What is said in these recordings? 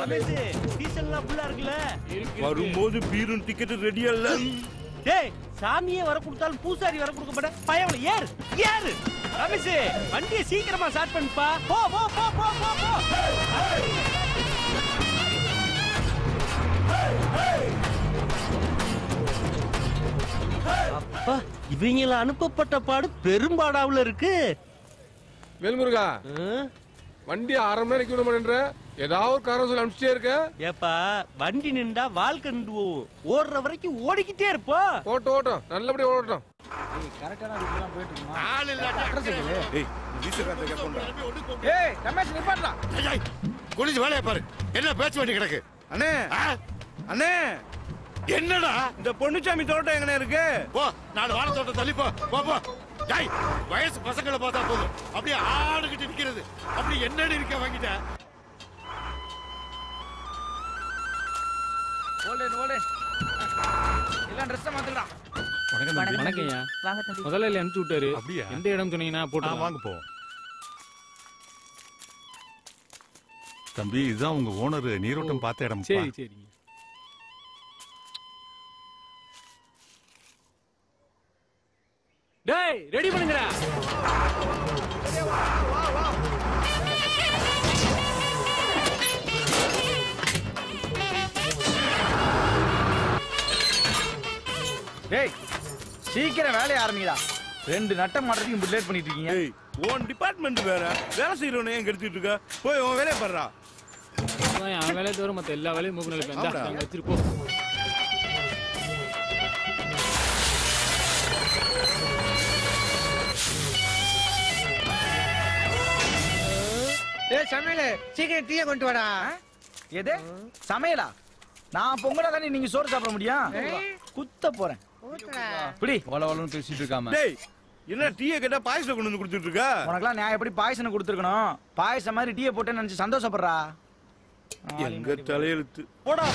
Ramesh diesel எல்லாம் ஃபுல்லா இருக்குல்ல வரும்போது பீரும் டிக்கெட் ரெடியா இல்ல டேய் சாமியே வர கொடுத்தாலும் பூசாரி வர கொடுக்க மாட்டேன் பயவல ஏறு ஏறு ரமேஷ் வண்டியை சீக்கிரமா ஸ்டார்ட் பண்ணுப்பா போ போ போ போ போ போ அப்பா இவங்கள அனுப்பப்பட்ட பாடு பெரும்பாடாவுல இருக்கு வேல்முருகா ஆ? வண்டி அரை மணி நேரம் நிக்க விட மாட்டேன்ற ஏதாவது ஒரு காரணம் சொல்லி அனுப்பிச்சிட்டே இருக்க ஏப்பா வண்டி நின்றா வாழ்க்கை நின்று போகும் ஓடுற வரைக்கும் ஓடிக்கிட்டே இருப்போம் ஓட்டம் ஓட்டம் நல்லபடியா ஓடட்டும் ஏய் வீசக்காத்த கேட்கணும்டா ஏய் ரமேஷ் நிப்பாட்டா குளிச்சு வேலையை பாரு என்ன பேச்சு வேண்டி கிடக்கு அண்ணே ஆ? அண்ணே என்னடா இந்த பொன்னுச்சாமி தோட்டம் எங்கண்ணே இருக்கு போ நாலு வாழத்தோட்ட தள்ளி போ போ போ டேய் வயசு பசங்களை பார்த்தா போதும் அப்படியே ஆடுகிட்டு நிக்கிறது அப்படி என்னடி இருக்க வாங்கிட்ட ஓல்டு ஓல்டு எல்லாம் ட்ரெஸ் மாத்துடா வணக்கம்யா வாங்க தம்பி முதல்ல அனுப்பிச்சு விட்டாரு அப்படியா? எந்த இடம் சொன்னீங்கன்னா போட்டு வாங்க போ தம்பி இதுதான் உங்க ஓனர் நீரோட்டம் பார்த்த இடம் சரி சரி டேய் ரெடி பண்ணுங்கடா டேய் சீக்கிரம் வேலைய ஆரம்பிங்கடா ரெண்டு நட்டம் மாட்டுறதுக்கு இப்படி லேட் பண்ணிட்டு இருக்கீங்க ஏய் உன் டிபார்ட்மெண்ட் வேற வேலை செய்யறவனே ஏன் கெடுத்துட்டு இருக்க போய் உன் வேலையை பாடுறா அதான் என் வேலையை தவிர மத்த எல்லா வேலையும் மூக்கு நிலைப்பேன் இந்தா, ஆமாடா. அங்க வச்சிட்டு போ ஏய் சமையல சீக்கிரம் டீயை கொண்டு வாடா எது சமையலா நான் பொங்கலா தானே நீங்க சோறு சாப்பிட முடியும் குத்த போறேன் இப்படி ஒல ஒலன்னு பேசிட்டு இருக்காம டேய் என்ன டீயை கேட்டா பாயசம் கொண்டு வந்து கொடுத்துட்டு இருக்க உனக்கெல்லாம் நான் எப்படி பாயசம் கொடுத்துருக்கணும் பாயசம் மாதிரி டீயை போட்டேன்னு நினைச்சு சந்தோஷப்படுறா எங்க தலையெழுத்து போடா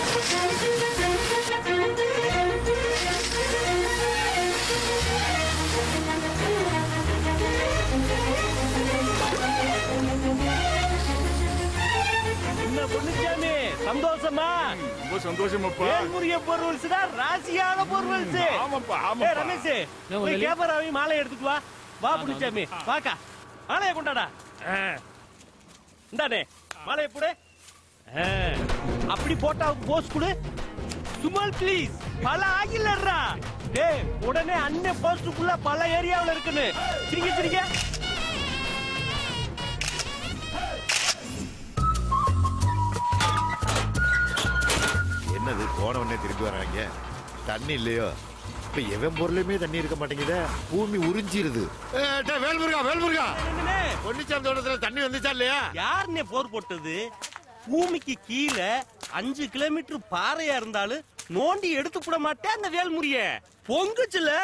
என்ன பொண்ணுச்சாமி சந்தோஷமா ரொம்ப சந்தோஷமாப்பா வேல்முரிய பொருள்ஸ் தான் ராசியான பொருள்ஸ் ஆமாப்பா ஏ ரமேஷ் போய் முதலாளி? கேப்பராவி மாலை எடுத்துட்டு வா வா புடிச்சாமி வாக்கா மாலையை கொண்டாடா ஆ. இந்தானே மாலையை போடு ஆ. அப்படி போட்டா போஸ் கொடு சுமல் ப்ளீஸ் பல ஆகிலறா டேய் உடனே அண்ணன் போஸ்டுக்குள்ள பல ஏரியாவுல இருக்குன்னு சிரிங்க சிரிங்க என்னது போனவனே திருப்பி வராங்க தண்ணி இல்லையோ இப்ப எவன் பொருளுமே தண்ணி இருக்க மாட்டேங்குதே பூமி உறிஞ்சிருது வேல்முருகா வேல்முருகா என்னண்ணே? பொன்னிச்சாமி தோட்டத்துல தண்ணி வந்துச்சா இல்லையா யாருன்னே போர் போட்டது பூமிக்கு கீழே அஞ்சு கிலோமீட்டர் பாறையா இருந்தாலும் நோண்டி எடுத்து போட மாட்டேன் அந்த வேல்முறிய பொங்குச்சுல